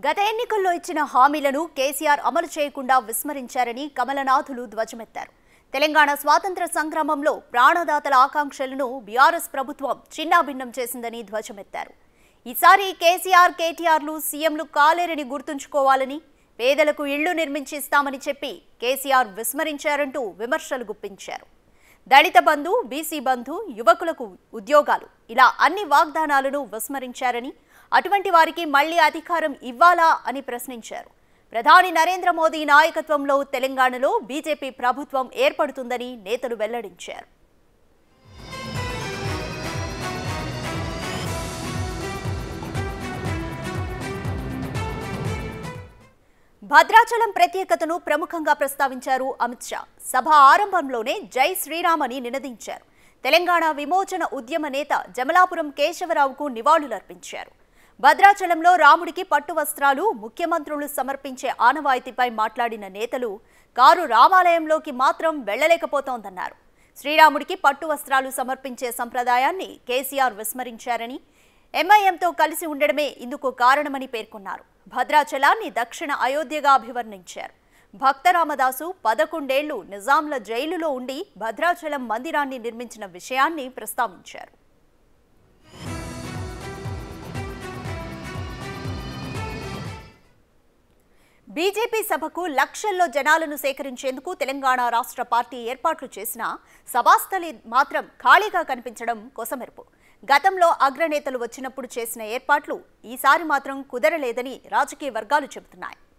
గత ఎన్నికల్లో ఇచ్చిన హామీలను కేసీఆర్ అమలు చేయకుండా విస్మరించారని కమలనాథులు ధ్వజమెత్తారు తెలంగాణ స్వాతంత్ర సంగ్రామంలో ప్రాణదాతల ఆకాంక్షలను బీఆర్ఎస్ ప్రభుత్వం చిన్నాభిన్నం చేసిందని ధ్వజమెత్తారు ఈసారి కేసీఆర్ కేటీఆర్లు సీఎంలు కాలేరని గుర్తుంచుకోవాలని పేదలకు ఇళ్లు నిర్మించి ఇస్తామని చెప్పి కేసీఆర్ విస్మరించారంటూ విమర్శలు గుప్పించారు దళిత బంధు బీసీ బంధు యువకులకు ఉద్యోగాలు ఇలా అన్ని వాగ్దానాలను విస్మరించారని అటువంటి వారికి మళ్లీ అధికారం ఇవ్వాలా అని ప్రశ్నించారు ప్రధాని నరేంద్ర మోదీ నాయకత్వంలో తెలంగాణలో బీజేపీ ప్రభుత్వం ఏర్పడుతుందని నేతలు వెల్లడించారు భద్రాచలం ప్రత్యేకతను ప్రముఖంగా ప్రస్తావించారు అమిత్ షా సభ ఆరంభంలోనే జై శ్రీరామ్ అని నినదించారు తెలంగాణ విమోచన ఉద్యమ నేత జమలాపురం కేశవరావుకు నివాళులర్పించారు భద్రాచలంలో రాముడికి పట్టు వస్త్రాలు ముఖ్యమంత్రులు సమర్పించే ఆనవాయితీపై మాట్లాడిన నేతలు కారు రామాలయంలోకి మాత్రం వెళ్లలేకపోతోందన్నారు శ్రీరాముడికి పట్టు వస్త్రాలు సమర్పించే సంప్రదాయాన్ని కేసీఆర్ విస్మరించారని ఎంఐఎంతో కలిసి ఉండడమే ఇందుకు కారణమని పేర్కొన్నారు భద్రాచలాన్ని దక్షిణ అయోధ్యగా అభివర్ణించారు భక్తరామదాసు పదకొండేళ్లు నిజాంల జైలులో ఉండి భద్రాచలం మందిరాన్ని నిర్మించిన విషయాన్ని ప్రస్తావించారు బీజేపీ సభకు లక్షల్లో జనాలను సేకరించేందుకు తెలంగాణ రాష్ట్ర పార్టీ ఏర్పాట్లు చేసినా సభాస్థలి మాత్రం ఖాళీగా కనిపించడం కొసమెరుపు గతంలో అగ్రనేతలు వచ్చినప్పుడు చేసిన ఏర్పాట్లు ఈసారి మాత్రం కుదరలేదని రాజకీయ వర్గాలు చెబుతున్నాయి